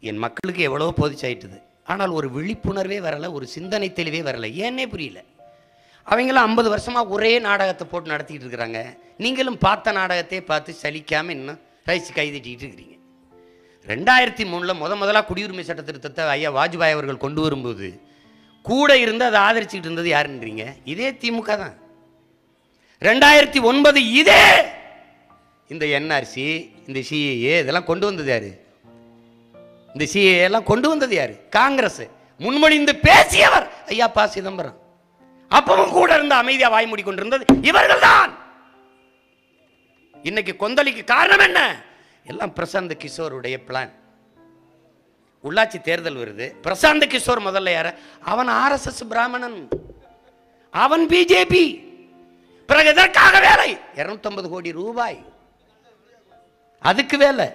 என் மக்களுக்கு எவ்வளோ போதிச்சாயிட்டுது ஆனால் ஒரு விழிப்புணர்வே வரலை ஒரு சிந்தனை தெளிவே வரலை ஏன்னே புரியல அவங்களாம் ஐம்பது வருஷமாக ஒரே நாடகத்தை போட்டு நடத்திட்டு இருக்கிறாங்க நீங்களும் பார்த்த நாடகத்தை பார்த்து சலிக்காமல் இன்னும் ரைஸ் கைதட்டிட்டு இருக்கிறீங்க ரெண்டாயிரத்தி மூணில் முத முதலாக குடியுரிமை சட்ட திருத்தத்தை ஐயா வாஜ்பாய் அவர்கள் கொண்டு வரும்போது கூட இருந்து அதை ஆதரிச்சுக்கிட்டு இருந்தது யாருன்றீங்க இதே திமுக தான் ரெண்டாயிரத்தி ஒன்பது இதே இந்த என்ஆர்சி இந்த சிஏஏ இதெல்லாம் கொண்டு வந்தது யாரு இந்த சிஏஏ எல்லாம் கொண்டு வந்தது யாரு காங்கிரஸ் முன்மொழிந்து பேசியவர் ஐயா ப சிதம்பரம் அப்பவும் கூட இருந்த அமைதியா வாய் மூடி கொண்டிருந்தது இவர்கள்தான் இன்னைக்கு கொந்தளிக்கு காரணம் என்ன எல்லாம் பிரசாந்த் கிஷோருடைய பிளான் உள்ளாட்சி தேர்தல் வருது பிரசாந்த் கிஷோர் முதல்ல யார அவன் ஆர்எஸ்எஸ் பிராமணன் அவன் பிஜேபி பிறகு எதற்காக வேலை 250 கோடி ரூபாய் அதுக்கு வேலை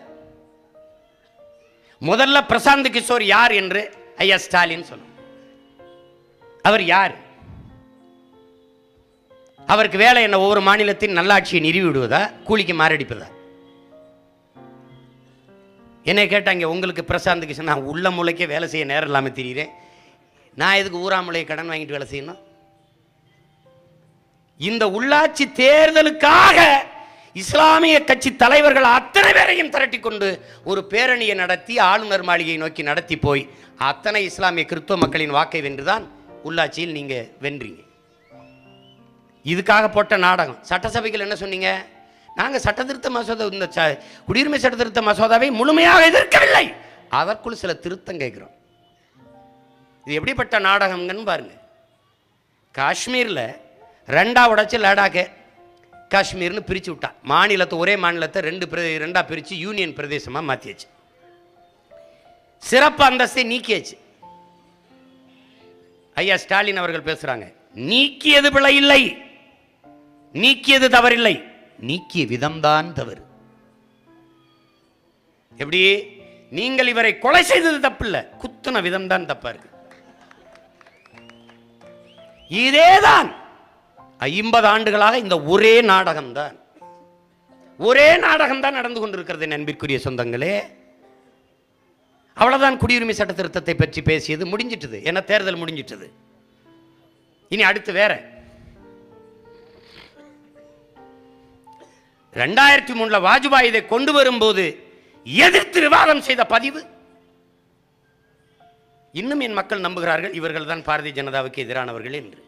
முதல்ல பிரசாந்த் கிஷோர் யார் என்று ஐயா ஸ்டாலின் சொன்னோம் அவர் யார் அவருக்கு வேலை என்ன ஒவ்வொரு மாநிலத்தின் நல்லாட்சியை நிறுவி விடுவதா கூலிக்கு மாரடிப்பதா என்னை கேட்டாங்க உங்களுக்கு பிரசாந்த் கிஷன் நான் உள்ள மூளைக்கே வேலை செய்ய நேரம் இல்லாமல் தெரியுறேன் நான் எதுக்கு ஊராமுலையை கடன் வாங்கிட்டு வேலை செய்யணும் இந்த உள்ளாட்சி தேர்தலுக்காக இஸ்லாமிய கட்சி தலைவர்கள் அத்தனை பேரையும் திரட்டி கொண்டு ஒரு பேரணியை நடத்தி ஆளுநர் மாளிகையை நோக்கி நடத்தி போய் அத்தனை இஸ்லாமிய கிறிஸ்துவ மக்களின் வாக்கை வென்றுதான் உள்ளாட்சியில் நீங்க வென்றீங்க இதுக்காக போட்ட நாடகம் சட்டசபைகள் என்ன சொன்னீங்க நாங்க சட்ட திருத்த மசோதா இந்த ச- குடியுரிமை சட்ட திருத்த மசோதாவை முழுமையாக எதிர்க்கவில்லை அதற்குள் சில திருத்தம் கேட்கிறோம் இது எப்படிப்பட்ட நாடகம்னு பாருங்க காஷ்மீரில் ரெண்டா உடைச்சு லடாக்கை காஷ்மீர்னு பிரித்து விட்டான் மாநிலத்தை ஒரே மாநிலத்தை ரெண்டு பிரதே ரெண்டா பிரித்து யூனியன் பிரதேசமாக மாற்றியாச்சு சிறப்பு அந்தஸ்தை நீக்கியாச்சு ஐயா ஸ்டாலின் அவர்கள் பேசுறாங்க நீக்கியது பிழை இல்லை நீக்கியது தவறில்லை நீக்கிய விதம்தான் தவறு எப்படி நீங்கள் இவரை கொலை செய்தது தப்பில்ல குத்துன விதம்தான் தப்பா இருக்கு இதேதான் ஐம்பது ஆண்டுகளாக இந்த ஒரே நாடகம்தான் ஒரே நாடகம் தான் நடந்து கொண்டிருக்கிறது என் அன்பிற்குரிய சொந்தங்களே அவ்வளவுதான் குடியுரிமை சட்ட திருத்தத்தை பற்றி பேசியது முடிஞ்சிட்டது ஏன்னா தேர்தல் முடிஞ்சிட்டது இனி அடுத்து வேற ரெண்டாயிரத்தி மூணுல வாஜ்பாய் இதை கொண்டு வரும்போது எதிர்த்து விவாதம் செய்த பதிவு இன்னும் என் மக்கள் நம்புகிறார்கள் இவர்கள் தான் பாரதிய ஜனதாவுக்கு எதிரானவர்கள் என்று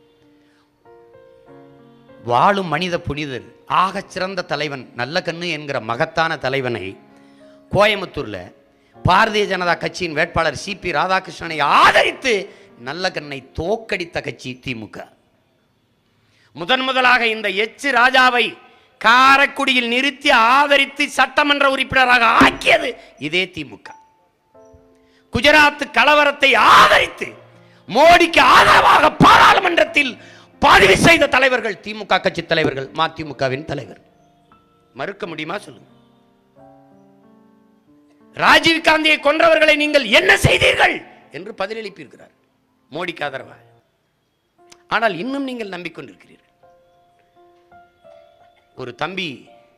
வாழும் மனித புனிதர் ஆகச் சிறந்த தலைவன் நல்ல கண்ணு என்கிற மகத்தான தலைவனை கோயம்புத்தூர்ல பாரதிய ஜனதா கட்சியின் வேட்பாளர் சிபி ராதாகிருஷ்ணனை ஆதரித்து நல்ல கண்ணை தோக்கடித்த கட்சி திமுக முதன் முதலாக இந்த எச் ராஜாவை காரைக்குடியில் நிறுத்தி ஆதரித்து சட்டமன்ற உறுப்பினராக ஆக்கியது இதே திமுக குஜராத் கலவரத்தை ஆதரித்து மோடிக்கு ஆதரவாக பாராளுமன்றத்தில் பதிவு செய்த தலைவர்கள் திமுக கட்சி தலைவர்கள் மதிமுகவின் தலைவர் மறுக்க முடியுமா சொல்லுங்க ராஜீவ் காந்தியை கொன்றவர்களை நீங்கள் என்ன செய்தீர்கள் என்று பதிலளிப்பீர்கள் மோடிக்கு ஆதரவாக ஆனால் இன்னும் நீங்கள் நம்பிக்கொண்டிருக்கிறீர்கள் ஒரு தம்பி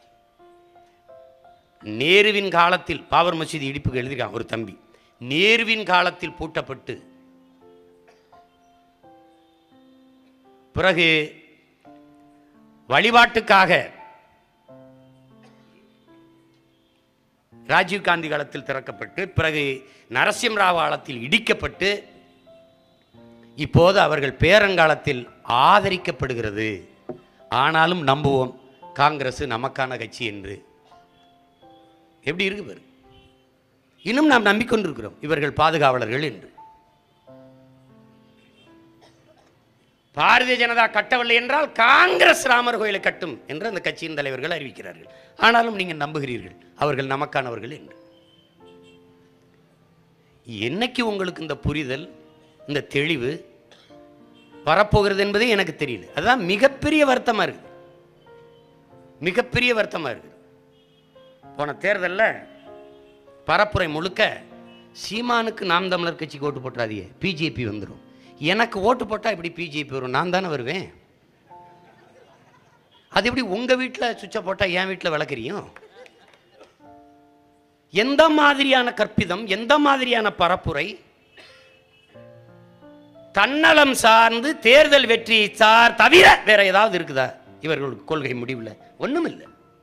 நேருவின் காலத்தில் பாபர் மசீது இடிப்புக்கு எழுதியிருக்கான் ஒரு தம்பி நேருவின் காலத்தில் பூட்டப்பட்டு பிறகு வழிபாட்டுக்காக ராஜீவ் காந்தி காலத்தில் திறக்கப்பட்டு பிறகு நரசிம்மராவ் காலத்தில் இடிக்கப்பட்டு இப்போது அவர்கள் பேரங்காலத்தில் ஆதரிக்கப்படுகிறது ஆனாலும் நம்புவோம் காங்கிரஸ் நமக்கான கட்சி என்று எப்படி இருக்கு பாரு இன்னும் நாம் நம்பிக்கொண்டிருக்கிறோம் இவர்கள் பாதுகாவலர்கள் என்று பாரதிய ஜனதா கட்டவில்லை என்றால் காங்கிரஸ் ராமர் கோயிலை கட்டும் என்று அந்த கட்சியின் தலைவர்கள் அறிவிக்கிறார்கள் ஆனாலும் நீங்கள் நம்புகிறீர்கள் அவர்கள் நமக்கானவர்கள் என்று என்னைக்கு உங்களுக்கு இந்த புரிதல் இந்த தெளிவு வரப்போகிறது என்பதே எனக்கு தெரியல அதுதான் மிகப்பெரிய வருத்தமா இருக்கு மிகப்பெரிய வருத்தமா இருக்கு போன தேர்தல்ல பரப்புரை முழுக்க சீமானுக்கு நாம் தமிழர் கட்சிக்கு ஓட்டு போட்டுறாதீங்க பிஜேபி வந்துடும் எனக்கு ஓட்டு போட்டால் எப்படி பிஜேபி வரும் நான் தானே வருவேன் அது எப்படி உங்கள் வீட்டில் சுவிட்சை போட்டால் என் வீட்டில் விளக்குறியும் எந்த மாதிரியான கற்பிதம் எந்த மாதிரியான பரப்புரை தன்னலம் சார்ந்து தேர்தல் வெற்றியை சார் தவிர வேற ஏதாவது இருக்குதா இவர்களுக்கு கொள்கை முடிவில் ஒண்ணும் இல்லை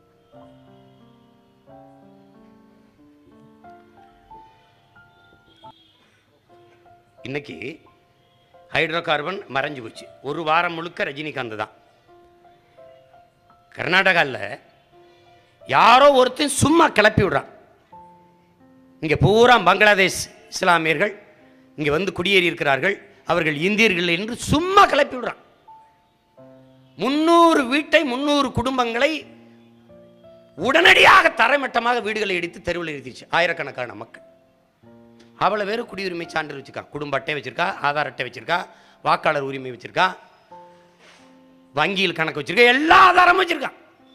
இன்னைக்கு ஹைட்ரோ கார்பன் மறைஞ்சு போச்சு ஒரு வாரம் முழுக்க ரஜினிகாந்த் தான் கர்நாடகாவில் யாரோ ஒருத்தன் சும்மா கிளப்பி விடுறான் இங்கே பூரா பங்களாதேஷ் இஸ்லாமியர்கள் இங்கே வந்து குடியேறி இருக்கிறார்கள் அவர்கள் இந்தியர்கள் என்று சும்மா கிளப்பி விடுறான் முன்னூறு வீட்டை முன்னூறு குடும்பங்களை உடனடியாக தரைமட்டமாக வீடுகளை இடித்து தெருவில் நிறுத்திச்சு ஆயிரக்கணக்கான மக்கள் அவ்வளோ பேர் குடியுரிமை சான்றிதழ் வச்சிருக்கா குடும்ப அட்டை வச்சிருக்கா ஆதார் அட்டை வச்சிருக்கா வாக்காளர் உரிமை வச்சிருக்கா வங்கியில் கணக்கு வச்சிருக்கா எல்லா ஆதாரமும் வச்சிருக்கா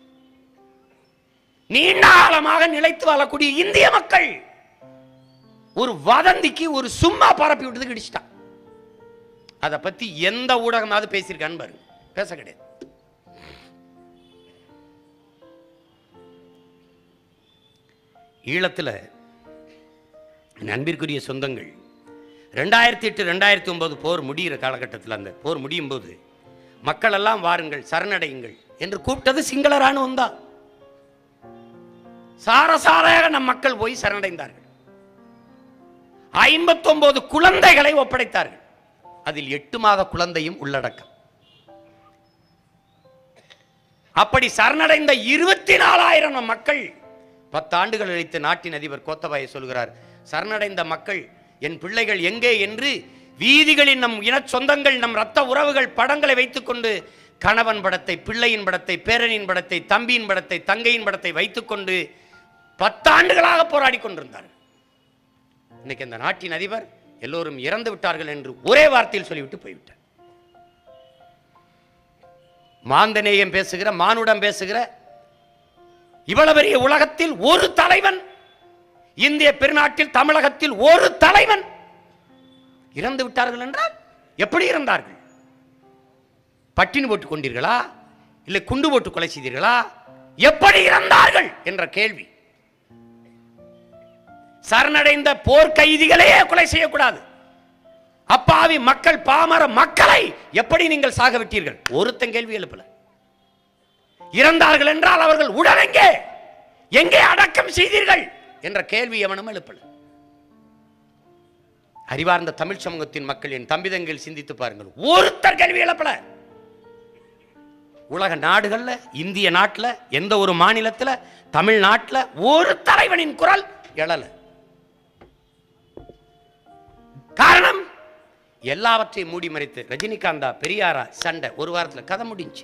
நீண்ட காலமாக நிலைத்து வாழக்கூடிய இந்திய மக்கள் ஒரு வதந்திக்கு ஒரு சும்மா பரப்பி விட்டதுக்கு இடிச்சிட்டான் அதை பத்தி எந்த ஊடகமாவது பேசியிருக்கான்னு பாருங்க பேச கிடையாது ஈழத்தில் என் அன்பிற்குரிய சொந்தங்கள் ரெண்டாயிரத்தி எட்டு ரெண்டாயிரத்தி ஒன்பது போர் முடிகிற காலகட்டத்தில் அந்த போர் முடியும் போது மக்கள் எல்லாம் வாருங்கள் சரணடையுங்கள் என்று கூப்பிட்டது சிங்கள ராணுவம் தான் சாரசாரையாக நம் மக்கள் போய் சரணடைந்தார்கள் ஐம்பத்தொன்பது குழந்தைகளை ஒப்படைத்தார்கள் அதில் எட்டு மாத குழந்தையும் உள்ளடக்கம் அப்படி சரணடைந்த இருபத்தி நாலாயிரம் நம் மக்கள் பத்தாண்டுகள் அளித்த நாட்டின் அதிபர் கோத்தபாய சொல்கிறார் சரணடைந்த மக்கள் என் பிள்ளைகள் எங்கே என்று வீதிகளில் நம் இன சொந்தங்கள் நம் ரத்த உறவுகள் படங்களை வைத்துக்கொண்டு கணவன் படத்தை பிள்ளையின் படத்தை பேரனின் படத்தை தம்பியின் படத்தை தங்கையின் படத்தை வைத்துக்கொண்டு பத்தாண்டுகளாக போராடி கொண்டிருந்தார்கள் இன்னைக்கு அந்த நாட்டின் அதிபர் எல்லோரும் இறந்து விட்டார்கள் என்று ஒரே வார்த்தையில் சொல்லிவிட்டு போய்விட்டார் மாந்தநேயம் பேசுகிற மானுடம் பேசுகிற இவ்வளவு பெரிய உலகத்தில் ஒரு தலைவன் இந்திய பெருநாட்டில் தமிழகத்தில் ஒரு தலைவன் இறந்து விட்டார்கள் என்றால் எப்படி இறந்தார்கள் பட்டினி போட்டுக் கொண்டீர்களா இல்லை குண்டு போட்டு கொலை செய்தீர்களா எப்படி இறந்தார்கள் என்ற கேள்வி சரணடைந்த போர் கைதிகளையே கொலை செய்யக்கூடாது அப்பாவி மக்கள் பாமர மக்களை எப்படி நீங்கள் சாக விட்டீர்கள் ஒருத்தன் கேள்வி எழுப்பல இறந்தார்கள் என்றால் அவர்கள் உடல் எங்கே எங்கே அடக்கம் செய்தீர்கள் என்ற கேள்வி எவனும் எழுப்பல அறிவார்ந்த தமிழ் சமூகத்தின் மக்கள் என் தம்பிதங்கள் சிந்தித்து பாருங்கள் ஒருத்தர் கேள்வி எழுப்பல உலக நாடுகள்ல இந்திய நாட்டுல எந்த ஒரு மாநிலத்துல தமிழ்நாட்டுல ஒரு தலைவனின் குரல் எழல காரணம் எல்லாவற்றையும் மூடி மறைத்து ரஜினிகாந்தா பெரியாரா சண்டை ஒரு வாரத்துல கதை முடிஞ்சு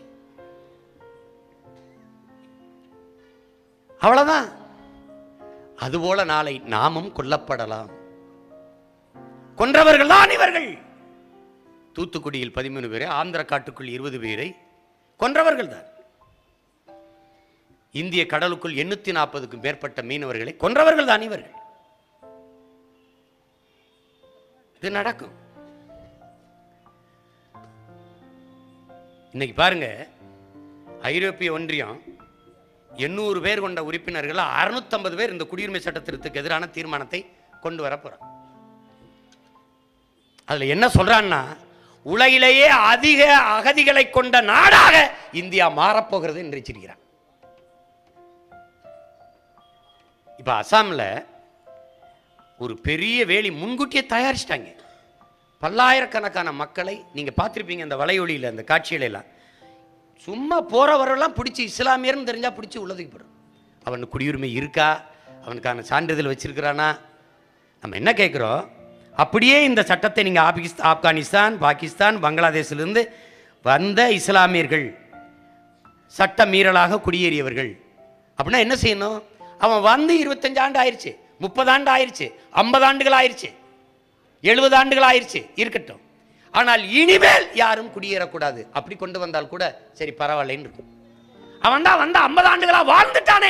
அவ்வளவுதான் அதுபோல நாளை நாமும் கொல்லப்படலாம் கொன்றவர்கள் தான் இவர்கள் தூத்துக்குடியில் பதிமூணு பேரை ஆந்திர காட்டுக்குள் இருபது பேரை கொன்றவர்கள் தான் இந்திய கடலுக்குள் எண்ணூத்தி நாற்பதுக்கும் மேற்பட்ட மீனவர்களை கொன்றவர்கள் தான் இவர்கள் இது நடக்கும் இன்னைக்கு பாருங்க ஐரோப்பிய ஒன்றியம் எண்ணூறு பேர் கொண்ட உறுப்பினர்கள் அறுநூத்தம்பது பேர் இந்த குடியுரிமை சட்ட திருத்தத்துக்கு எதிரான தீர்மானத்தை கொண்டு வர போறாங்க அதுல என்ன சொல்றான்னா உலகிலேயே அதிக அகதிகளை கொண்ட நாடாக இந்தியா மாறப்போகிறது என்று எச்சரிக்கிறான் இப்ப அசாம்ல ஒரு பெரிய வேலி முன்கூட்டியே தயாரிச்சிட்டாங்க பல்லாயிரக்கணக்கான மக்களை நீங்க பார்த்திருப்பீங்க அந்த வலையொலியில் அந்த காட்சிகளை எல்லாம் சும்மா போறவரெல்லாம் பிடிச்சி இஸ்லாமியர்னு தெரிஞ்சா பிடிச்சி உள்ளதுக்கு போடுறோம் அவனுக்கு குடியுரிமை இருக்கா அவனுக்கான சான்றிதழ் வச்சிருக்கிறானா நம்ம என்ன கேட்குறோம் அப்படியே இந்த சட்டத்தை நீங்கள் ஆபிகிஸ் ஆப்கானிஸ்தான் பாகிஸ்தான் பங்களாதேஷிலிருந்து வந்த இஸ்லாமியர்கள் சட்ட மீறலாக குடியேறியவர்கள் அப்படின்னா என்ன செய்யணும் அவன் வந்து இருபத்தஞ்சு ஆண்டு ஆயிருச்சு முப்பது ஆண்டு ஆயிருச்சு ஐம்பது ஆண்டுகள் ஆயிருச்சு எழுபது ஆண்டுகள் ஆயிருச்சு இருக்கட்டும் ஆனால் இனிமேல் யாரும் குடியேறக்கூடாது அப்படி கொண்டு வந்தால் கூட சரி பரவாயில்லைன்னு இருக்கும் அவன் தான் வந்து ஐம்பது ஆண்டுகளா வாழ்ந்துட்டானே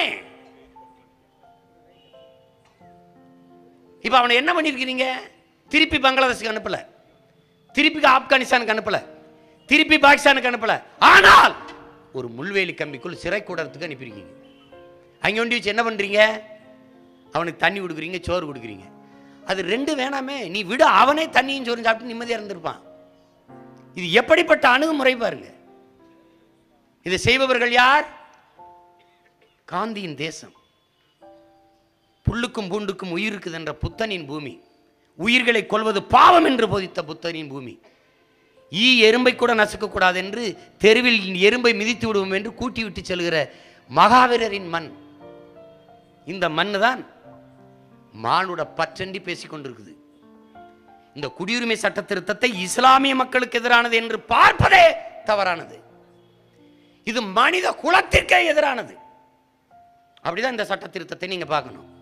இப்போ அவனை என்ன பண்ணியிருக்கிறீங்க திருப்பி பங்களாதேஷுக்கு அனுப்பல திருப்பி ஆப்கானிஸ்தானுக்கு அனுப்பல திருப்பி பாகிஸ்தானுக்கு அனுப்பல ஆனால் ஒரு முள்வேலி கம்பிக்குள் சிறை கூடத்துக்கு அனுப்பியிருக்கீங்க அங்கே ஒண்டி வச்சு என்ன பண்றீங்க அவனுக்கு தண்ணி கொடுக்குறீங்க சோறு கொடுக்குறீங்க அது ரெண்டு வேணாமே நீ விடு அவனே தண்ணியும் சோறும் சாப்பிட்டு நிம்மதியாக இருந்திருப்பான் இது எப்படிப்பட்ட அணுகுமுறை பாருங்க இதை செய்பவர்கள் யார் காந்தியின் தேசம் புல்லுக்கும் பூண்டுக்கும் உயிர் இருக்குது என்ற புத்தனின் பூமி உயிர்களை கொல்வது பாவம் என்று போதித்த புத்தனின் பூமி ஈ எறும்பை கூட நசுக்கக்கூடாது என்று தெருவில் எறும்பை மிதித்து விடுவோம் என்று கூட்டி விட்டு செல்கிற மகாவீரரின் மண் இந்த மண்ணு தான் மானுட பற்றண்டி பேசிக் கொண்டிருக்குது இந்த குடியுரிமை சட்ட திருத்தத்தை இஸ்லாமிய மக்களுக்கு எதிரானது என்று பார்ப்பதே தவறானது இது மனித குலத்திற்கே எதிரானது அப்படிதான் இந்த சட்ட திருத்தத்தை நீங்க பார்க்கணும்